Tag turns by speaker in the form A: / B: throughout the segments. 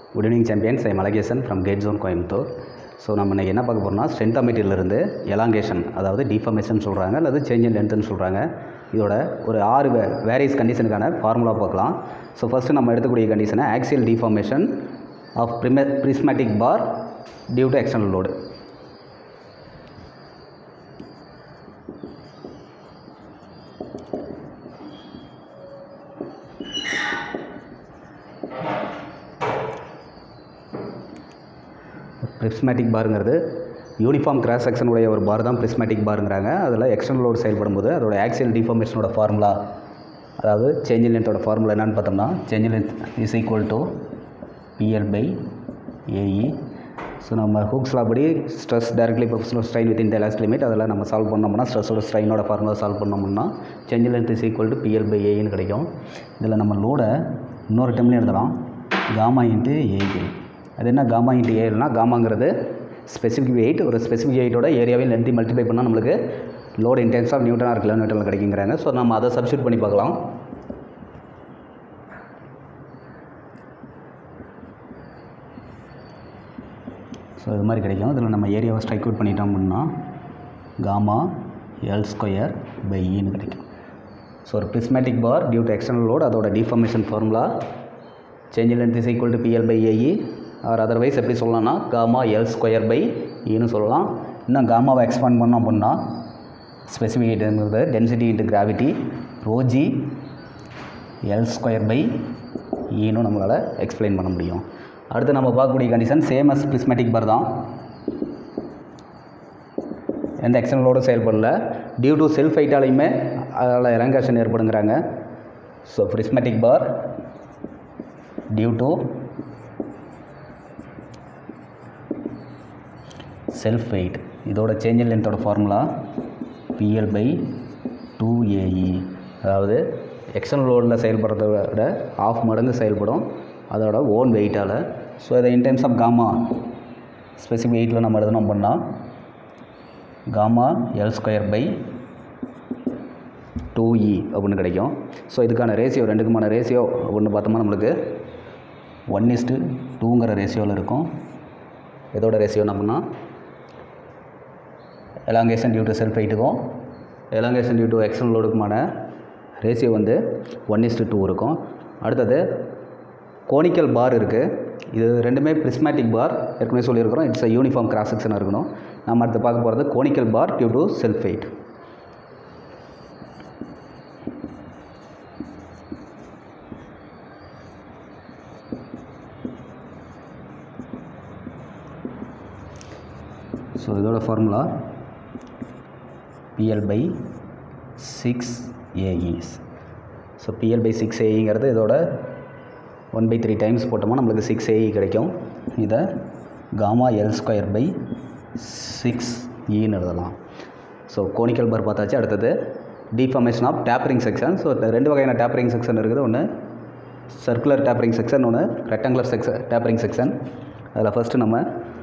A: good evening champions I Malagesan from gate zone Coimbatore so நம்ம இன்றைக்கி என்ன பார்க்க போகிறோம்னா ஸ்ட்ரென்த்தாமீட்டர்லேருந்து எலாங்கேஷன் அதாவது டிஃபர்மேஷன் சொல்கிறாங்க அல்லது சேஞ்ச் இன் லென்த்துன்னு சொல்கிறாங்க இதோட ஒரு ஆறு வே வேரியஸ் கண்டிஷனுக்கான ஃபார்முலா பார்க்கலாம் ஸோ ஃபஸ்ட்டு நம்ம எடுக்கக்கூடிய கண்டிஷனை ஆக்சியல் டிஃபார்மேஷன் ஆஃப் ப்ரிம prismatic bar due to external load prismatic பாருங்கிறது யூனிஃபார்ம் கிராஸ் செக்ஷனுடைய ஒரு பார் தான் ப்ரிஸ்மேட்டிக் பாருங்கிறாங்க அதில் எக்ஸ்டர்னல் லோடு செயல்படும் போது அதோட ஆக்சியல் டிஃபார்மேஷனோட ஃபார்முலா அதாவது சேஞ்ச் இன் லென்த்தோட ஃபார்முலா என்னன்னு பார்த்தோம்னா change in length is equal to PL by AE so நம்ம ஹூக்ஸ்லா படி stress directly professional strain with in the last limit அதில் நம்ம சால்வ் பண்ணோம்னா ஸ்ட்ரெஸ்ஸோட ஸ்ட்ரைனோட ஃபார்முலா சால்வ் பண்ணோம்னா change in length is equal to PL by ஏன்னு கிடைக்கும் இதில் நம்ம லோடை இன்னொரு டைம்லேயும் எழுதலாம் காமா இன்ட்டு ஏஐ அது என்ன காமா இன்ட்டு ஏல்னா காமாங்கிறது ஸ்பெசிஃபிக் வெயிட் ஒரு ஸ்பெசிஃபிக் வெயிட்டோட ஏரியாவையும் லென்த்தி மல்டிப்ளை பண்ணால் நம்மளுக்கு லோட் இன்டென்ஸ் ஆஃப் நியூட்டனாக இருக்கலாம் நியூட்டனில் கிடைக்குங்கிறாங்க ஸோ நம்ம அதை சப்ஸ்டியூட் பண்ணி பார்க்கலாம் ஸோ இது மாதிரி கிடைக்கும் இதில் நம்ம ஏரியாவை ஸ்ட்ரைக் அவுட் பண்ணிட்டோம் அப்படின்னா காமா எல் ஸ்கொயர் பை ஈன்னு கிடைக்கும் ஸோ ஒரு prismatic bar due to external load அதோட deformation formula change length is equal to PL by AE or otherwise எப்படி சொல்லலாம்னா காமா எல் ஸ்கொயர் பை ஈன்னு சொல்லலாம் இன்னும் காமாவை எக்ஸ்பேண்ட் பண்ணோம் அப்படின்னா ஸ்பெசிஃபிகேட்டுங்கிறது டென்சிட்டி இன்ட்டு கிராவிட்டி ரோஜி எல் ஸ்கொயர் பை ஈனும் நம்மளால் எக்ஸ்பிளைன் பண்ண முடியும் அடுத்து நம்ம பார்க்கக்கூடிய condition same as prismatic bar தான் எந்த எக்ஸ்டர்னலோடு செயல்படல டியூ டு செல்ஃப் ஹைட்டாலையுமே அதில் எலங்கேஷன் ஏற்படுங்கிறாங்க so prismatic bar due to self weight இதோட சேஞ்ச் இன் லென்த்தோட formula PL by two AE அதாவது எக்ஸ்டர்னல் லோடில் செயல்படுறத விட ஆஃப் மடங்கு செயல்படும் அதோட ஓன் வெயிட்டால் ஸோ இதை in times of gamma specific வெயிட்டில் நம்ம எழுதணும் பண்ணால் gamma L square by two E அப்படின்னு கிடைக்கும் ஸோ இதுக்கான ரேஷியோ ரெண்டுக்குமான ரேஷியோ அப்படின்னு பார்த்தோம்னா நம்மளுக்கு ஒன் இஸ்ட்டு டூங்கிற ரேஷியோவில் இருக்கும் எதோட ரேஷியோ நம்மனா எலாங்கேஷன் டியூ டு செல்ஃப் ஹைட்டுக்கும் எலாங்கேஷன் டியூ டு எக்ஸ்டர்னல் லோடுக்குமான ரேஷியோ வந்து ஒன் இஸ்ட்டு டூ இருக்கும் அடுத்தது கோனிக்கல் பார் இருக்குது இது ரெண்டுமே ப்ரிஸ்மேட்டிக் பார் ஏற்கனவே சொல்லியிருக்கிறோம் இட்ஸ் அ யூனிஃபார்ம் கிராஸ் செக்ஷனாக இருக்கணும் நம்ம அடுத்து பார்க்க போகிறது conical bar due to self height so இதோட formula PL by six AE is so PL by six ஏஇங்கிறது இதோட ஒன் பை த்ரீ டைம்ஸ் போட்டோம்னா நம்மளுக்கு சிக்ஸ் ஏஇ கிடைக்கும் இதை gamma L square by six ஈன்னு எழுதலாம் ஸோ கோனிக்கல் பார் பார்த்தாச்சு அடுத்தது deformation of tapering section so ரெண்டு வகையான டேப்பரிங் செக்ஷன் இருக்குது ஒன்று சர்க்குலர் டேப்பரிங் செக்ஷன் ஒன்று ரெக்டாங்குலர் செக்ஷன் டேப்பரிங் செக்ஷன் அதில் ஃபஸ்ட்டு நம்ம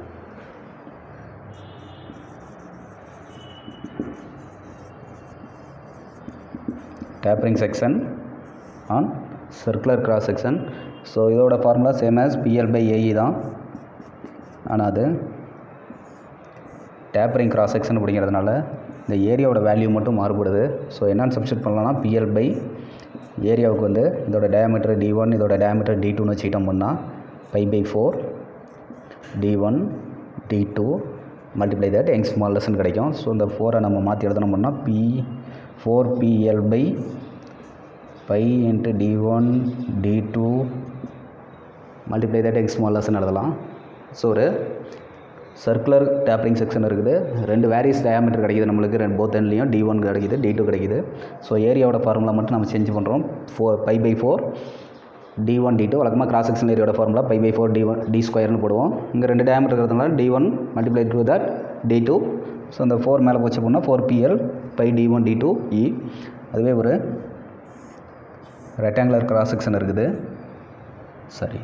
A: tapering section on circular cross section so இதோட formula same as PL by AE தான் ஆனால் அது டேப்பரிங் கிராஸ் செக்ஷன் அப்படிங்கிறதுனால இந்த ஏரியாவோட வேல்யூ மட்டும் மாறுபடுது ஸோ என்னென்னு சப்ஸ்டியூட் பண்ணலாம்னா பிஎல் பை ஏரியாவுக்கு வந்து இதோட டயமீட்டர் டி ஒன் இதோட டயமீட்டர் டி டூன்னு வச்சுக்கிட்டோம் பண்ணால் pi by four D one D two multiply that யங் ஸ்மால்லஸ்ன்னு கிடைக்கும் ஸோ இந்த ஃபோரை நம்ம மாற்றி எழுதணும் பண்ணால் P four PL by pi into D one D two multiply that X ஸ்மால்லஸ்ன்னு எழுதலாம் ஸோ ஒரு சர்க்குலர் டேப்பரிங் செக்ஷன் இருக்குது ரெண்டு வேரியஸ் டயாமீட்டர் கிடைக்குது நம்மளுக்கு ரெண்டு போத் எண்ட்லேயும் டி ஒன் கிடைக்குது டி டூ கிடைக்குது ஸோ ஏரியாவோட ஃபார்முலா மட்டும் நம்ம சேஞ்ச் பண்ணுறோம் four pi by four D one D two வழக்கமாக கிராஸ் செக்ஷன் ஏரியோட formula pi by four D one D ஸ்கொயர்னு போடுவோம் இங்கே ரெண்டு டயாமீட்டர் இருக்கிறதுனால D one multiply two that D two so அந்த ஃபோர் மேலே போச்சு போனால் four PL by D one D two E அதுவே ஒரு ரெக்டாங்குலர் கிராஸ் செக்ஷன் இருக்குது சரி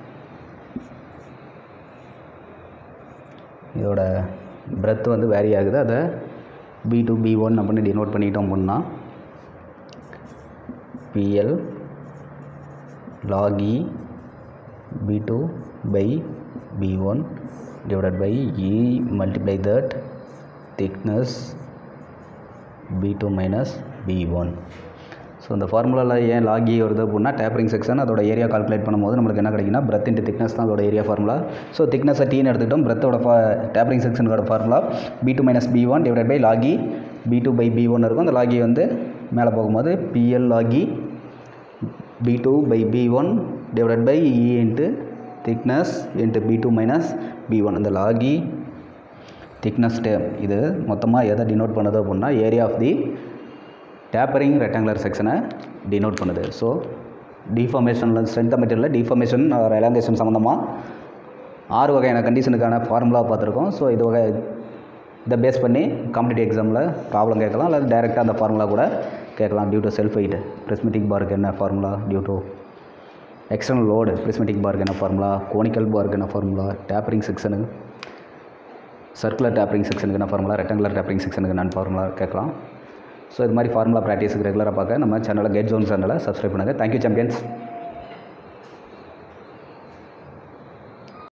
A: இதோட பிரெத் வந்து வேரி ஆகுது அதை பி டூ பி ஒன் அப்படின்னு டினோட் பண்ணிட்டோம் அப்படின்னா PL log e b2 by b1 divided by e multiply that thickness b2 minus b1 so இந்த ஃபார்முலாவில் ஏன் லாகி வருது அப்படின்னா டேப்பரிங் செக்ஷன் அதோட ஏரியா கால்குலேட் பண்ணும்போது நம்மளுக்கு என்ன கிடைக்குன்னா பிரெத் இன்ட்டு திக்னஸ் தான் அதோட ஏரியா ஃபார்முலா ஸோ திக்னஸை டீன்னு எடுத்துக்கிட்டோம் பிரெத்தோட ஃபா டேப்பரிங் செக்ஷனோட formula B two minus B one divide by log e B two by B one இருக்கும் அந்த லாகி வந்து மேலே போகும்போது PL log e B two by B one divide by E into thickness into B two minus B one இந்த log e thickness dam இது மொத்தமாக எதை denote பண்ணுது அப்படின்னா area of the tapering rectangular செக்ஷனை டினோட் பண்ணுது ஸோ டிஃபார்மேஷனில் ஸ்ட்ரென்த் மெட்டீரியலில் டிஃபார்மேஷன் ஒரு எலாங்கேஷன் சம்மந்தமாக ஆறு வகையான கண்டிஷனுக்கான ஃபார்முலா பார்த்துருக்கோம் ஸோ இது வகை இதை பேஸ் பண்ணி காம்படிட்டிவ் எக்ஸாமில் ப்ராப்ளம் கேட்கலாம் அல்லது டைரெக்டாக அந்த ஃபார்முலா கூட கேட்கலாம் due to self weight prismatic பாருக்கு என்ன formula due to external load prismatic பாருக்கு என்ன ஃபார்முலா கோனிக்கல் பாருக்கு என்ன formula tapering section circular tapering செக்ஷனுக்கு என்ன ஃபார்முலா ரெக்டாங்குலர் டேப்பரிங் செக்ஷனுக்கு என்ன ஃபார்முலா கேட்கலாம் ஸோ இது மாதிரி ஃபார்முலா ப்ராக்டிஸுக்கு ரெகுலராக பார்க்க நம்ம சேனலை கெட் ஜோன் சேனலை சப்ஸ்கிரைப் பண்ணுங்கள் தேங்க்யூ சாம்பியன்ஸ்